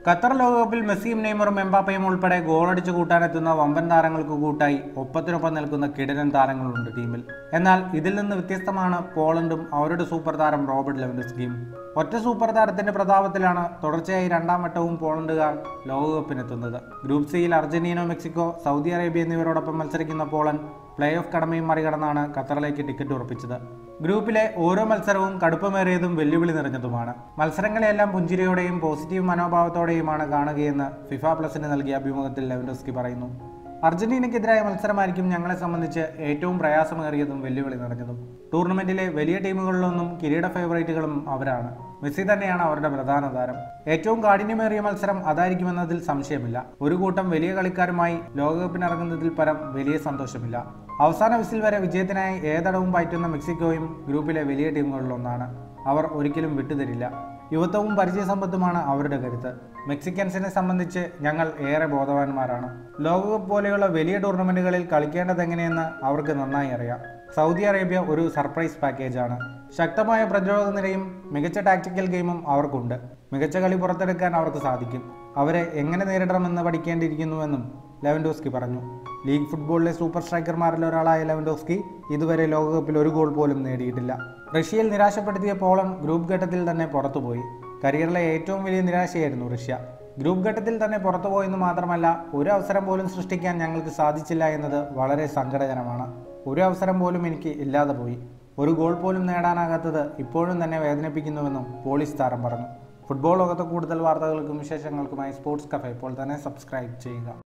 Qatar ലോകകപ്പിൽ മെസ്സിയും നെയ്മറും എംബാപ്പയും ഉൾപ്പെടെ ഗോളടിച്ച് കൂട്ടാനെത്തുന്ന വമ്പൻ താരങ്ങൾക്ക് കൂട്ടായി ഒപ്പത്തിനൊപ്പം നിൽക്കുന്ന കിടിലൻ താരങ്ങളുണ്ട് ടീമിൽ എന്നാൽ ഇതിൽ നിന്ന് വ്യത്യസ്തമാണ് പോളണ്ടും അവരുടെ സൂപ്പർ താരം റോബർട്ട് ലെവൻഡസ്കിയും ഒറ്റ സൂപ്പർ താരത്തിന്റെ പ്രതാപത്തിലാണ് തുടർച്ചയായി രണ്ടാം വട്ടവും പോളണ്ടുകാർ ലോകകപ്പിനെത്തുന്നത് ഗ്രൂപ്പ് സിയിൽ അർജന്റീന മെക്സിക്കോ സൗദി അറേബ്യ എന്നിവരോടൊപ്പം മത്സരിക്കുന്ന പോളണ്ട് പ്ലേ ഓഫ് കടമയും മറികടന്നാണ് ഖത്തറിലേക്ക് ടിക്കറ്റ് ഉറപ്പിച്ചത് ഗ്രൂപ്പിലെ ഓരോ മത്സരവും കടുപ്പമേറിയതും വെല്ലുവിളി നിറഞ്ഞതുമാണ് മത്സരങ്ങളെല്ലാം പുഞ്ചിരിയോടെയും പോസിറ്റീവ് മനോഭാവത്തോടെയുമാണ് കാണുകയെന്ന് ഫിഫ പ്ലസിന് നൽകിയ അഭിമുഖത്തിൽ ലെവൻഡോസ്കി പറയുന്നു അർജന്റീനയ്ക്കെതിരായ മത്സരമായിരിക്കും ഞങ്ങളെ സംബന്ധിച്ച് ഏറ്റവും പ്രയാസമേറിയതും വെല്ലുവിളി നിറഞ്ഞതും ടൂർണമെന്റിലെ വലിയ ടീമുകളിലൊന്നും കിരീട ഫേവറേറ്റുകളും അവരാണ് മെസ്സി തന്നെയാണ് അവരുടെ പ്രധാന താരം ഏറ്റവും കാഠിന്യമേറിയ മത്സരം അതായിരിക്കുമെന്നതിൽ സംശയമില്ല ഒരു കൂട്ടം വലിയ കളിക്കാരുമായി ലോകകപ്പിനിറങ്ങുന്നതിൽ പരം വലിയ സന്തോഷമില്ല അവസാന വിസിൽ വരെ വിജയത്തിനായി ഏതടവും പയറ്റുന്ന മെക്സിക്കോയും ഗ്രൂപ്പിലെ വലിയ ടീമുകളിലൊന്നാണ് അവർ ഒരിക്കലും വിട്ടുതരില്ല യുവത്വവും പരിചയസമ്പത്തുമാണ് അവരുടെ കരുത്ത് മെക്സിക്കൻസിനെ സംബന്ധിച്ച് ഞങ്ങൾ ഏറെ ബോധവാന്മാരാണ് ലോകകപ്പ് പോലെയുള്ള വലിയ ടൂർണമെന്റുകളിൽ കളിക്കേണ്ടത് എങ്ങനെയെന്ന് അവർക്ക് നന്നായി അറിയാം സൗദി അറേബ്യ ഒരു സർപ്രൈസ് പാക്കേജാണ് ശക്തമായ പ്രതിരോധ നിരയും മികച്ച ടാക്ടിക്കൽ ഗെയിമും അവർക്കുണ്ട് മികച്ച കളി പുറത്തെടുക്കാൻ അവർക്ക് സാധിക്കും അവരെ എങ്ങനെ നേരിടണമെന്ന് പഠിക്കേണ്ടിയിരിക്കുന്നുവെന്നും ലെവൻഡോസ്കി പറഞ്ഞു ലീഗ് ഫുട്ബോളിലെ സൂപ്പർ സ്ട്രൈക്കർമാരിൽ ഒരാളായ ലെവൻഡോസ്കി ഇതുവരെ ലോകകപ്പിൽ ഒരു ഗോൾ പോലും നേടിയിട്ടില്ല റഷ്യയിൽ നിരാശപ്പെടുത്തിയ പോളണ്ട് ഗ്രൂപ്പ് ഘട്ടത്തിൽ തന്നെ പുറത്തുപോയി കരിയറിലെ ഏറ്റവും വലിയ നിരാശയായിരുന്നു റഷ്യ ഗ്രൂപ്പ് ഘട്ടത്തിൽ തന്നെ പുറത്തുപോയെന്ന് മാത്രമല്ല ഒരു അവസരം പോലും സൃഷ്ടിക്കാൻ ഞങ്ങൾക്ക് സാധിച്ചില്ല എന്നത് വളരെ സങ്കടകരമാണ് ഒരു അവസരം പോലും എനിക്ക് ഇല്ലാതെ പോയി ഒരു ഗോൾ പോലും നേടാനാകാത്തത് ഇപ്പോഴും തന്നെ വേദനിപ്പിക്കുന്നുവെന്നും പോലീസ് താരം പറഞ്ഞു ഫുട്ബോൾ ലോകത്തെ കൂടുതൽ വാർത്തകൾക്കും വിശേഷങ്ങൾക്കുമായി സ്പോർട്സ് കഫേ ഇപ്പോൾ തന്നെ സബ്സ്ക്രൈബ് ചെയ്യുക